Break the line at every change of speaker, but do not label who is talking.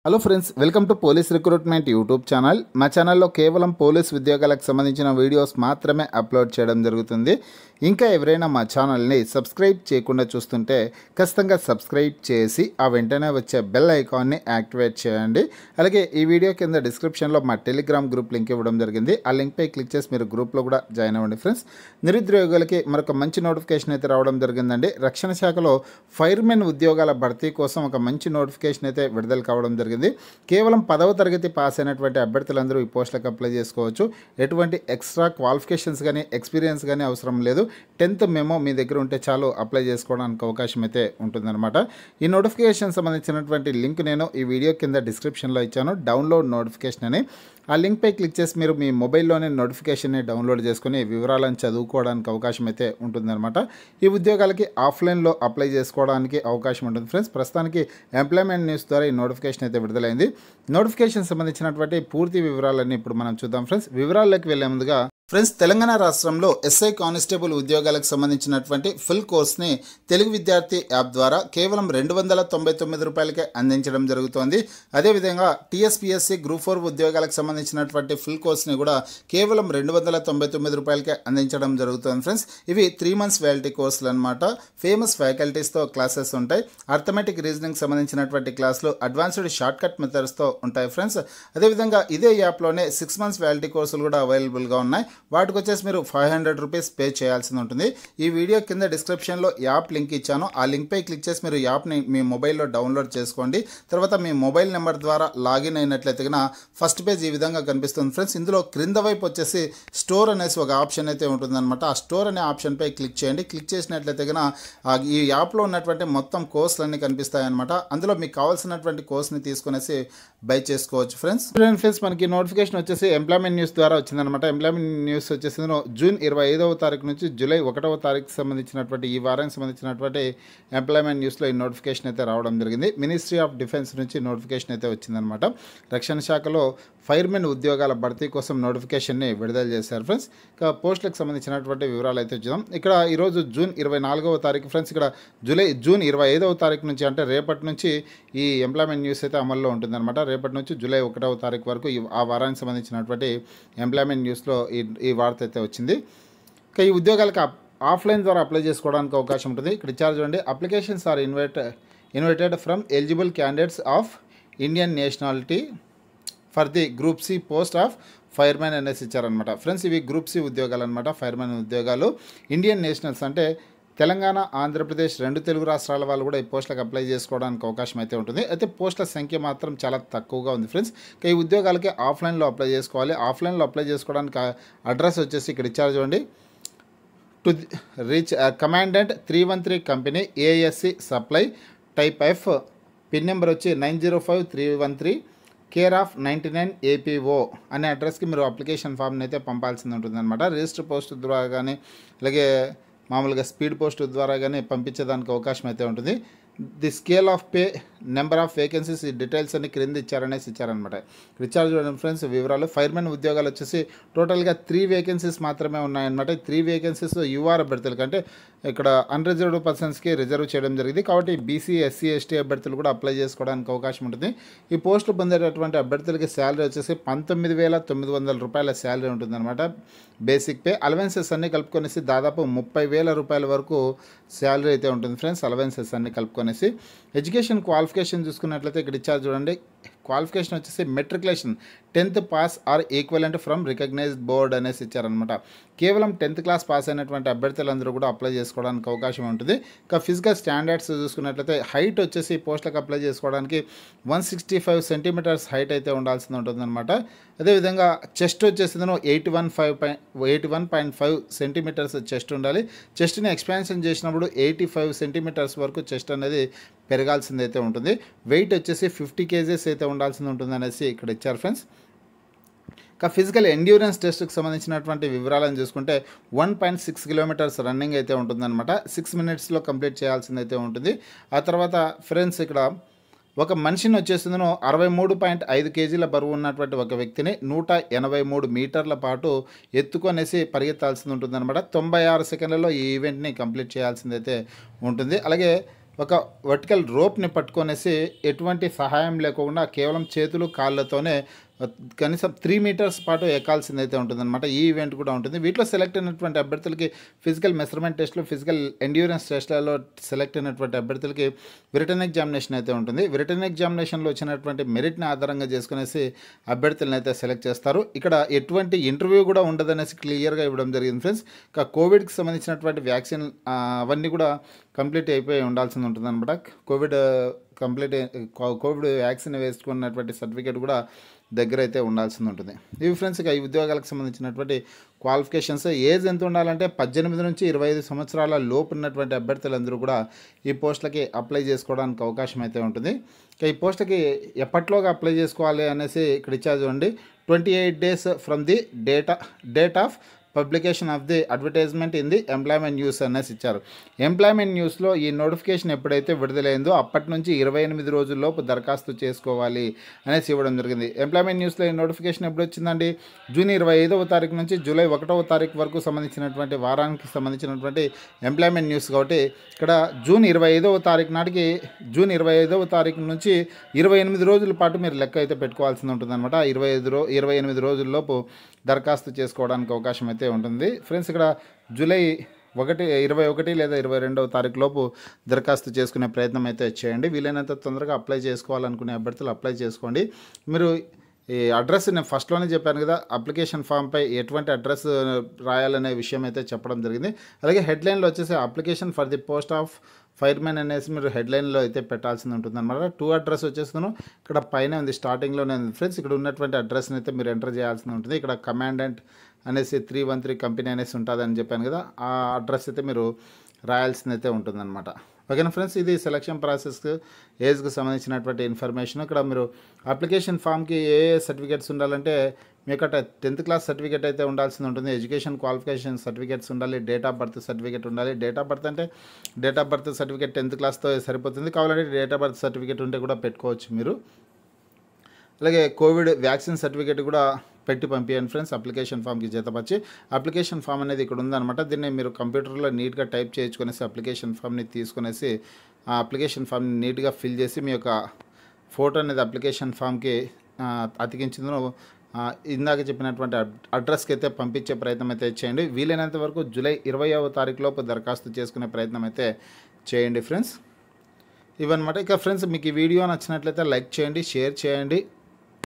hello friends welcome to police recruitment YouTube channel మా ఛానల్లో కేవలం పోలీస్ ఉద్యోగాలకు సంబంధించిన వీడియోస్ మాత్రమే అప్లోడ్ చేయడం జరుగుతుంది ఇంకా ఎవరైనా మా ఛానల్ని సబ్స్క్రైబ్ చేయకుండా చూస్తుంటే ఖచ్చితంగా సబ్స్క్రైబ్ చేసి ఆ వెంటనే వచ్చే బెల్ ఐకాన్ని యాక్టివేట్ చేయండి అలాగే ఈ వీడియో కింద డిస్క్రిప్షన్లో మా టెలిగ్రామ్ గ్రూప్ లింక్ ఇవ్వడం జరిగింది ఆ లింక్పై క్లిక్ చేసి మీరు గ్రూప్లో కూడా జాయిన్ అవ్వండి ఫ్రెండ్స్ నిరుద్యోగులకి మరొక మంచి నోటిఫికేషన్ అయితే రావడం జరిగిందండి రక్షణ శాఖలో ఫైర్మెన్ ఉద్యోగాల భర్తీ కోసం ఒక మంచి నోటిఫికేషన్ అయితే విడుదల కావడం జరిగింది కేవలం పదవ తరగతి పాస్ అయినటువంటి అభ్యర్థులందరూ ఈ పోస్టులకు అప్లై చేసుకోవచ్చు ఎటువంటి ఎక్స్ట్రా క్వాలిఫికేషన్స్ కానీ ఎక్స్పీరియన్స్ కానీ అవసరం లేదు టెన్త్ మెమో మీ దగ్గర ఉంటే చాలు అప్లై చేసుకోవడానికి అవకాశం అయితే ఉంటుందన్నమాట ఈ నోటిఫికేషన్ సంబంధించినటువంటి లింక్ నేను ఈ వీడియో కింద డిస్క్రిప్షన్లో ఇచ్చాను డౌన్లోడ్ నోటిఫికేషన్ అని ఆ లింక్పై క్లిక్ చేసి మీరు మీ మొబైల్లోనే నోటిఫికేషన్ని డౌన్లోడ్ చేసుకుని వివరాలను చదువుకోవడానికి అవకాశం అయితే ఉంటుందన్నమాట ఈ ఉద్యోగాలకి ఆఫ్లైన్లో అప్లై చేసుకోవడానికి అవకాశం ఉంటుంది ఫ్రెండ్స్ ప్రస్తుతానికి ఎంప్లాయ్మెంట్ న్యూస్ ద్వారా ఈ నోటిఫికేషన్ అయితే విడుదలైంది నోటిఫికేషన్ సంబంధించినటువంటి పూర్తి వివరాలన్నీ ఇప్పుడు మనం చూద్దాం ఫ్రెండ్స్ వివరాల్లోకి వెళ్లే ముందుగా ఫ్రెండ్స్ తెలంగాణ రాష్ట్రంలో ఎస్ఐ కానిస్టేబుల్ ఉద్యోగాలకు సంబంధించినటువంటి ఫుల్ కోర్స్ని తెలుగు విద్యార్థి యాప్ ద్వారా కేవలం రెండు వందల తొంభై తొమ్మిది రూపాయలకే అందించడం జరుగుతోంది అదేవిధంగా టీఎస్పీఎస్సీ గ్రూప్ ఫోర్ ఉద్యోగాలకు సంబంధించినటువంటి ఫుల్ కోర్స్ని కూడా కేవలం రెండు వందల తొంభై తొమ్మిది రూపాయలకే అందించడం జరుగుతుంది ఫ్రెండ్స్ ఇవి త్రీ మంత్స్ వ్యాలిటీ కోర్సులు అనమాట ఫేమస్ ఫ్యాకల్టీస్తో క్లాసెస్ ఉంటాయి అర్థమెటిక్ రీజనింగ్ సంబంధించినటువంటి క్లాసులు అడ్వాన్స్డ్ షార్ట్ కట్ మెథడ్స్తో ఉంటాయి ఫ్రెండ్స్ అదేవిధంగా ఇదే యాప్లోనే సిక్స్ మంత్స్ వ్యాలిటీ కోర్సులు కూడా అవైలబుల్గా ఉన్నాయి వాటికి వచ్చేసి మీరు ఫైవ్ హండ్రెడ్ రూపీస్ పే చేయాల్సి ఉంటుంది ఈ వీడియో కింద డిస్క్రిప్షన్లో యాప్ లింక్ ఇచ్చాను ఆ లింక్పై క్లిక్ చేసి మీరు యాప్ని మీ మొబైల్లో డౌన్లోడ్ చేసుకోండి తర్వాత మీ మొబైల్ నెంబర్ ద్వారా లాగిన్ అయినట్లయితే కనుక ఫస్ట్ పేజ్ ఈ విధంగా కనిపిస్తుంది ఫ్రెండ్స్ ఇందులో క్రింద వైపు వచ్చేసి స్టోర్ అనేసి ఒక ఆప్షన్ అయితే ఉంటుందన్నమాట ఆ స్టోర్ అనే ఆప్షన్పై క్లిక్ చేయండి క్లిక్ చేసినట్లయితే కనుక ఆ ఈ యాప్లో ఉన్నటువంటి మొత్తం కోర్సులన్నీ కనిపిస్తాయి అనమాట అందులో మీకు కావాల్సినటువంటి కోర్స్ని తీసుకునేసి బై చేసుకోవచ్చు ఫ్రెండ్స్ ఫ్రెండ్స్ మనకి నోటిఫికేషన్ వచ్చేసి ఎంప్లాయ్మెంట్ న్యూస్ ద్వారా వచ్చిందనమాట ఎంప్లాయ్మెంట్ న్యూస్ వచ్చేసి జూన్ ఇరవై ఐదవ తారీఖు నుంచి జూలై ఒకటవ తారీఖు సంబంధించినటువంటి ఈ వారానికి సంబంధించినటువంటి ఎంప్లాయ్మెంట్ న్యూస్లో ఈ నోటిఫికేషన్ అయితే రావడం జరిగింది మినిస్ట్రీ ఆఫ్ డిఫెన్స్ నుంచి నోటిఫికేషన్ అయితే వచ్చిందనమాట రక్షణ శాఖలో ఫైర్మెన్ ఉద్యోగాల భర్తీ కోసం నోటిఫికేషన్ని విడుదల చేశారు ఫ్రెండ్స్ ఇక పోస్టులకు సంబంధించినటువంటి వివరాలు అయితే చూద్దాం ఇక్కడ ఈరోజు జూన్ ఇరవై నాలుగవ తారీఖు ఫ్రెండ్స్ ఇక్కడ జూలై జూన్ ఇరవై ఐదవ తారీఖు నుంచి అంటే రేపటి నుంచి ఈ ఎంప్లాయ్మెంట్ న్యూస్ అయితే అమల్లో ఉంటుందన్నమాట రేపటి నుంచి జూలై ఒకటవ తారీఖు వరకు ఈ ఆ వారానికి సంబంధించినటువంటి ఎంప్లాయ్మెంట్ న్యూస్లో ఈ ఈ వార్త అయితే వచ్చింది ఇక ఈ ఉద్యోగాలకు ఆఫ్- ఆఫ్లైన్ ద్వారా అప్లై చేసుకోవడానికి అవకాశం ఉంటుంది ఇక్కడ ఇచ్చారు చూడండి applications are invite invited from eligible candidates of Indian nationality for the group C post of firemen అనేసి ఇచ్చారనమాట ఫ్రెండ్స్ ఇవి గ్రూప్ సి ఉద్యోగాలు అనమాట ఫైర్మెన్ ఉద్యోగాలు ఇండియన్ నేషనల్స్ అంటే తెలంగాణ ఆంధ్రప్రదేశ్ రెండు తెలుగు రాష్ట్రాల వాళ్ళు కూడా ఈ పోస్టులకు అప్లై చేసుకోవడానికి అవకాశం అయితే ఉంటుంది అయితే పోస్టుల సంఖ్య మాత్రం చాలా తక్కువగా ఉంది ఫ్రెండ్స్ ఇక ఈ ఉద్యోగాలకి ఆఫ్లైన్లో అప్లై చేసుకోవాలి ఆఫ్లైన్లో అప్లై చేసుకోవడానికి అడ్రస్ వచ్చేసి ఇక్కడ ఇచ్చారు చూడండి to reach commandant three one three company ASC supply type F pin number వచ్చి nine zero five three one three care of ninety nine APO అనే అడ్రస్కి మీరు అప్లికేషన్ ఫామ్ని అయితే పంపాల్సింది ఉంటుందన్నమాట రిజిస్టర్ పోస్ట్ ద్వారా కానీ అలాగే మామూలుగా స్పీడ్ పోస్ట్ ద్వారా కానీ పంపించేదానికి అవకాశం అయితే ఉంటుంది the scale of pay number of vacancies ఈ డీటెయిల్స్ అన్ని క్రింద ఇచ్చారనేసి ఇచ్చారనమాట రీఛార్జ్ ఫ్రెండ్స్ వివరాలు ఫైర్మెన్ ఉద్యోగాలు వచ్చేసి టోటల్గా త్రీ వేకెన్సీస్ మాత్రమే ఉన్నాయన్నమాట ఈ త్రీ వేకెన్సీస్ యుఆర్ అభ్యర్థులకి అంటే ఇక్కడ అన్రిజర్వ్డ్ పర్సన్స్కి రిజర్వ్ చేయడం జరిగింది కాబట్టి బీసీ ఎస్సీ ఎస్టీ అభ్యర్థులు కూడా అప్లై చేసుకోవడానికి అవకాశం ఉంటుంది ఈ పోస్టులు పొందేటటువంటి అభ్యర్థులకి శాలరీ వచ్చేసి పంతొమ్మిది వేల తొమ్మిది వందల రూపాయల శాలరీ ఉంటుందన్నమాట బేసిక్ పే అలవెన్సెస్ అన్ని కలుపుకొనేసి దాదాపు ముప్పై వేల రూపాయల వరకు శాలరీ అయితే ఉంటుంది ఫ్రెండ్స్ అలవెన్సెస్ అన్ని కలుపుకొనేసి ఎడ్యుకేషన్ క్వాలిఫికేషన్ చూసుకున్నట్లయితే ఇక్కడ ఇచ్చారు చూడండి క్వాలిఫికేషన్ వచ్చేసి matriculation tenth pass or equivalent from recognised board అనేసి ఇచ్చారనమాట కేవలం టెన్త్ క్లాస్ పాస్ అయినటువంటి అభ్యర్థులందరూ కూడా అప్లై చేసుకోవడానికి అవకాశం ఉంటుంది ఇక ఫిజికల్ స్టాండర్డ్స్ చూసుకున్నట్లయితే హైట్ వచ్చేసి పోస్టులకు అప్లై చేసుకోవడానికి one sixty five centimetres height అయితే ఉండాల్సి ఉంటుందన్నమాట అదేవిధంగా చెస్ట్ వచ్చేసిందను eighty one five point eighty one point five centimetres chest ఉండాలి చెస్ట్ని ఎక్స్పాన్షన్ చేసినప్పుడు ఎయిటీ ఫైవ్ సెంటీమీటర్స్ వరకు చెస్ట్ అనేది పెరగాల్సింది అయితే ఉంటుంది వెయిట్ వచ్చేసి ఫిఫ్టీ కేజెస్ అయితే ఉండాల్సింది ఉంటుంది అనేసి ఇక్కడ ఇచ్చారు ఫ్రెండ్స్ ఇక ఫిజికల్ ఎండ్యూరెన్స్ టెస్ట్కి సంబంధించినటువంటి వివరాలను చూసుకుంటే one point six kilometres running అయితే ఉంటుందన్నమాట సిక్స్ మినిట్స్లో కంప్లీట్ చేయాల్సింది అయితే ఉంటుంది ఆ తర్వాత ఫ్రెండ్స్ ఇక్కడ ఒక మనిషిని వచ్చేసిందను అరవై మూడు పాయింట్ ఐదు కేజీల బరువు ఉన్నటువంటి ఒక వ్యక్తిని నూట ఎనభై మూడు మీటర్ల పాటు ఎత్తుకొనేసి పరిగెత్తాల్సింది ఉంటుందన్నమాట తొంభై ఆరు సెకండ్లలో ఈ ఈవెంట్ని కంప్లీట్ చేయాల్సిందైతే ఉంటుంది అలాగే ఒక వర్టికల్ రోప్ని పట్టుకొనేసి ఎటువంటి సహాయం లేకుండా కేవలం చేతులు కాళ్ళతోనే కనీసం త్రీ మీటర్స్ పాటు ఎక్కాల్సింది అయితే ఉంటుందన్నమాట ఈ ఈవెంట్ కూడా ఉంటుంది వీటిలో సెలెక్ట్ అయినటువంటి అభ్యర్థులకి ఫిజికల్ మెజర్మెంట్ టెస్ట్లు ఫిజికల్ ఎండ్యూరెన్స్ టెస్ట్లలో సెలెక్ట్ అయినటువంటి అభ్యర్థులకి రిటర్న్ ఎగ్జామినేషన్ అయితే ఉంటుంది రిటర్న్ ఎగ్జామినేషన్లో వచ్చినటువంటి మెరిట్ని ఆధారంగా చేసుకునేసి అభ్యర్థులను అయితే సెలెక్ట్ చేస్తారు ఇక్కడ ఎటువంటి ఇంటర్వ్యూ కూడా ఉండదనేసి క్లియర్గా ఇవ్వడం జరిగింది ఫ్రెండ్స్ ఇక కోవిడ్కి సంబంధించినటువంటి వ్యాక్సిన్ ఆ, అవన్నీ కూడా కంప్లీట్ అయిపోయి ఉండాల్సింది ఉంటుంది అనమాట కోవిడ్ కంప్లీట్ కోవిడ్ వ్యాక్సిన్ వేసుకున్నటువంటి సర్టిఫికేట్ కూడా దగ్గర అయితే ఉండాల్సింది ఉంటుంది ఇవి ఫ్రెండ్స్ ఇక ఈ ఉద్యోగాలకు సంబంధించినటువంటి క్వాలిఫికేషన్స్ ఏజ్ ఎంత ఉండాలంటే పద్దెనిమిది నుంచి ఇరవై ఐదు సంవత్సరాల లోపు ఉన్నటువంటి అభ్యర్థులందరూ కూడా ఈ పోస్టులకి అప్లై చేసుకోవడానికి అవకాశం అయితే ఉంటుంది ఇక ఈ పోస్టులకి ఎప్పట్లోగా అప్లై చేసుకోవాలి అనేసి ఇక్కడ ఇచ్చారు చూడండి twenty eight days from the data date of publication of the advertisement in the employment news అనేసి ఇచ్చారు ఎంప్లాయ్మెంట్ న్యూస్లో ఈ నోటిఫికేషన్ ఎప్పుడైతే విడుదలైందో అప్పటి నుంచి ఇరవై ఎనిమిది రోజుల్లోపు దరఖాస్తు చేసుకోవాలి అనేసి ఇవ్వడం జరిగింది ఎంప్లాయ్మెంట్ న్యూస్లో ఈ నోటిఫికేషన్ ఎప్పుడు వచ్చిందండి జూన్ ఇరవై ఐదవ తారీఖు నుంచి జూలై ఒకటవ తారీఖు వరకు సంబంధించినటువంటి వారానికి సంబంధించినటువంటి ఎంప్లాయ్మెంట్ న్యూస్ కాబట్టి ఇక్కడ జూన్ ఇరవై ఐదవ తారీఖు నాటికి జూన్ ఇరవై ఐదవ తారీఖు నుంచి ఇరవై ఎనిమిది రోజుల పాటు మీరు లెక్క అయితే పెట్టుకోవాల్సి ఉంటుందన్నమాట ఇరవై ఐదు రో ఇరవై ఎనిమిది రోజుల్లోపు దరఖాస్తు చేసుకోవడానికి అవకాశం అయితే ఉంటుంది ఫ్రెండ్స్ ఇక్కడ జూలై ఒకటి ఇరవై ఒకటి లేదా ఇరవై రెండవ తారీఖు లోపు దరఖాస్తు చేసుకునే ప్రయత్నం అయితే చేయండి వీలైనంత తొందరగా అప్లై చేసుకోవాలనుకునే అభ్యర్థులు అప్లై చేసుకోండి మీరు ఈ అడ్రస్ నేను ఫస్ట్లోనే చెప్పాను కదా అప్లికేషన్ ఫామ్పై ఎటువంటి అడ్రస్ రాయాలనే విషయం అయితే చెప్పడం జరిగింది అలాగే హెడ్లైన్లో వచ్చేసి application for the post of firemen అనేసి మీరు హెడ్లైన్లో అయితే పెట్టాల్సింది ఉంటుంది అనమాట టూ అడ్రస్ వచ్చేస్తాను ఇక్కడ పైన ఉంది స్టార్టింగ్లోనే ఉంది ఫ్రెండ్స్ ఇక్కడ ఉన్నటువంటి అడ్రస్ని అయితే మీరు ఎంటర్ చేయాల్సి ఉంటుంది ఇక్కడ కమాండెంట్ అనేసి త్రీ వన్ త్రీ కంపెనీ అనేసి ఉంటుంది అని చెప్పాను కదా ఆ అడ్రస్ అయితే మీరు రాయాల్సింది అయితే ఉంటుందన్నమాట ఓకేనా ఫ్రెండ్స్ ఇది సెలక్షన్ ప్రాసెస్ ఏజ్కి సంబంధించినటువంటి ఇన్ఫర్మేషన్ ఇక్కడ మీరు అప్లికేషన్ ఫామ్కి ఏ ఏ సర్టిఫికేట్స్ ఉండాలంటే మీకు అట టెన్త్ క్లాస్ సర్టిఫికేట్ అయితే ఉండాల్సింది ఉంటుంది ఎడ్యుకేషన్ క్వాలిఫికేషన్ సర్టిఫికేట్స్ ఉండాలి డేట్ ఆఫ్ బర్త్ సర్టిఫికేట్ ఉండాలి డేట్ ఆఫ్ బర్త్ అంటే date of birth certificate tenth క్లాస్తో సరిపోతుంది కావాలంటే డేట్ ఆఫ్ బర్త్ సర్టిఫికేట్ ఉంటే కూడా పెట్టుకోవచ్చు మీరు అలాగే కోవిడ్ వ్యాక్సిన్ సర్టిఫికేట్ కూడా పెట్టి పంపించండి ఫ్రెండ్స్ అప్లికేషన్ ఫామ్కి జతపరిచి అప్లికేషన్ ఫామ్ అనేది ఇక్కడ ఉందన్నమాట దీన్ని మీరు కంప్యూటర్లో నీట్గా టైప్ చేయించుకునేసి అప్లికేషన్ ఫామ్ని తీసుకునేసి ఆ అప్లికేషన్ ఫామ్ని నీట్గా ఫిల్ చేసి మీ యొక్క ఫోటో అనేది అప్లికేషన్ ఫామ్కి అతికించిందో ఆ, ఇందాక చెప్పినటువంటి అడ్- అడ్రస్కి అయితే పంపించే ప్రయత్నం అయితే చేయండి వీలైనంత వరకు జూలై ఇరవైవ తారీఖు లోపు దరఖాస్తు చేసుకునే ప్రయత్నం అయితే చేయండి ఫ్రెండ్స్ ఇవన్నమాట ఇక ఫ్రెండ్స్ మీకు ఈ వీడియో నచ్చినట్లయితే లైక్ చేయండి షేర్ చేయండి